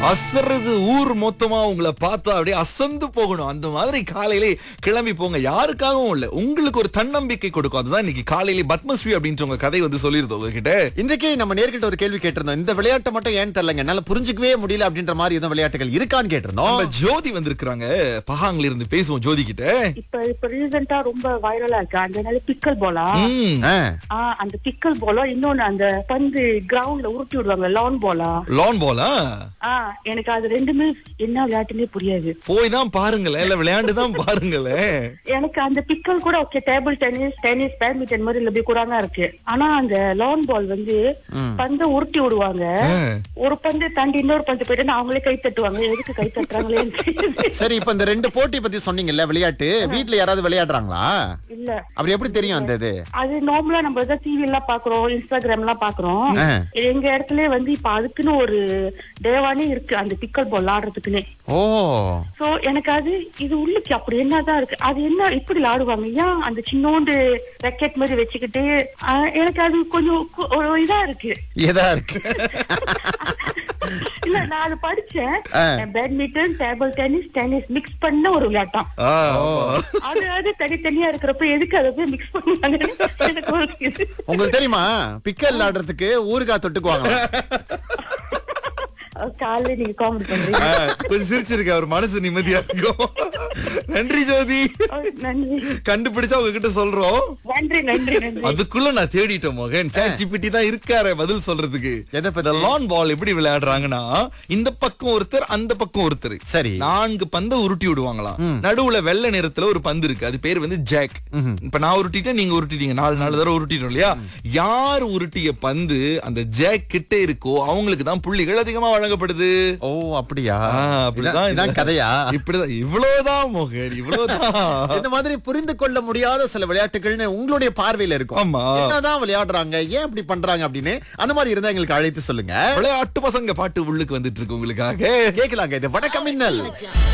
அசறது ஊர் மொத்தமா உங்களை பார்த்தா அப்படியே அசந்து போகணும் அந்த மாதிரி காலையிலே கிளம்பி போங்க யாருக்காகவும் இல்ல உங்களுக்கு ஒரு தன்னம்பிக்கை கொடுக்கும் அதுதான் இன்னைக்கு காலையிலே பத்மஸ்ரீ அப்படின்ற உங்க கதை வந்து சொல்லிருந்தோம் உங்ககிட்ட இன்றைக்கு நம்ம நேர்கிட்ட ஒரு கேள்வி கேட்டிருந்தோம் இந்த விளையாட்டை மட்டும் ஏன் தெரியலங்க என்னால புரிஞ்சுக்கவே முடியல அப்படின்ற மாதிரி எதுவும் விளையாட்டுகள் இருக்கான்னு கேட்டிருந்தோம் நம்ம ஜோதி வந்திருக்கிறாங்க பஹாங்ல இருந்து பேசுவோம் ஜோதி கிட்ட இப்ப இப்ப ரீசெண்டா ரொம்ப வைரலா இருக்கு அந்த என்னது பிக்கல் போலா ம், ஆ, அந்த பிக்கல் போலா இன்னொன்னு அந்த பந்து கிரவுண்ட்ல உருட்டி விடுவாங்க லான் போலா லான் பாலா ஆ எனக்கு அது ரெண்டுமே என்ன விளையாட்டுன்னே புரியாது போய் தான் பாருங்களேன் இல்ல விளையாண்டு தான் பாருங்களேன் எனக்கு அந்த பிக்கல் கூட okay table tennis tennis badminton மாதிரி இல்ல குறாங்க இருக்கு ஆனா அந்த லான் பால் வந்து பந்தை உருட்டி விடுவாங்க ஒரு பந்து தாண்டி இன்னொரு பந்து போயிட்டு அவங்களே கை தட்டுவாங்க எதுக்கு கை தட்டுறாங்களேன்னு தெரியாது. சரி இப்ப இந்த ரெண்டு போட்டி பத்தி சொன்னீங்கல்ல விளையாட்டு வீட்ல யாராவது விளையாடுறாங்களா இல்ல அப்படி எப்படி தெரியும் அந்த இது அது நார்மலா நம்ம தான் டிவி எல்லாம் பாக்குறோம் இன்ஸ்டாகிராம் எல்லாம் பாக்குறோம் ஆ. எங்க இடத்துல வந்து இப்ப அதுக்குன்னு ஒரு தேவானே இருக்கு அந்த பிக்கல் பால் ஆடுறதுக்குன்னே ஓ சோ எனக்கு அது இது உள்ளுக்கு அப்படி என்னதான் இருக்கு அது என்ன இப்படி ஆடுவாங்க ஏன் அந்த சின்னோண்டு ரெக்கெட் மாதிரி வச்சுக்கிட்டு ஆ, எனக்கு அது கொஞ்சம் கு- ஒரு இதா இருக்கு ஏதா இருக்கு இல்ல நான் அது படிச்சேன் ஆ. Badminton table tennis tennis mix பண்ண ஒரு விளையாட்டம் ஆ, அது அது தனித்தனியா இருக்கிறப்ப எதுக்கு அதை போய் மிக்ஸ் பண்ணுவாங்க எனக்கு ஒரு இது. உங்களுக்கு தெரியுமா பிக்கல் ஆடுறதுக்கு ஊறுகாய் தொட்டுக்குவாங்க காலையில நீங்க காமெடி பண்றீங்க ஆ, கொஞ்சம் சிரிச்சிருக்க அவர் மனசு நிம்மதியா இருக்கும் நன்றி ஜோதி ஓ, நன்றி கண்டுபிடிச்சா உங்ககிட்ட சொல்றோம் நன்றி நன்றி நன்றி அதுக்குள்ள நான் தேடிட்டேன் மகன் சாட் ஜிபிடி தான் இருக்காரு பதில் சொல்றதுக்கு எதை பத்தி? இந்த லான் பால் எப்படி விளையாடுறாங்கன்னா இந்த பக்கம் ஒருத்தர் அந்த பக்கம் ஒருத்தர் சரி. நான்கு பந்தை உருட்டி விடுவாங்களாம் நடுவுல வெள்ளை நிறத்துல ஒரு பந்து இருக்கு அது பேர் வந்து ஜாக் இப்ப நான் உருட்டிட்டேன் நீங்க உருட்டிட்டீங்க நாலு நாலு தடவை உருட்டிட்டோம் இல்லையா யார் உருட்டிய பந்து அந்த ஜாக் கிட்ட இருக்கோ அவங்களுக்கு தான் புள்ளிகள் அதிகமா வழங்கப்படுது ஓ அப்படியா ஆ, அப்படிதான் இதான் இதான் இது. கதையா இப்படிதான் இவ்வளவுதான் மோகன் இவ்வளவுதான் இந்த மாதிரி புரிந்து கொள்ள முடியாத சில விளையாட்டுகள்னு உங்களுடைய பார்வையில இருக்கும் ஆமா. என்னதான் விளையாடுறாங்க ஏன் இப்படி பண்றாங்க அப்படின்னு அந்த மாதிரி இருந்தா எங்களுக்கு அழைத்து சொல்லுங்க விளையாட்டு பசங்க பாட்டு உள்ளுக்கு வந்துட்டு இருக்கு உங்களுக்காக கேட்கலாங்க இது வணக்கம் மின்னல்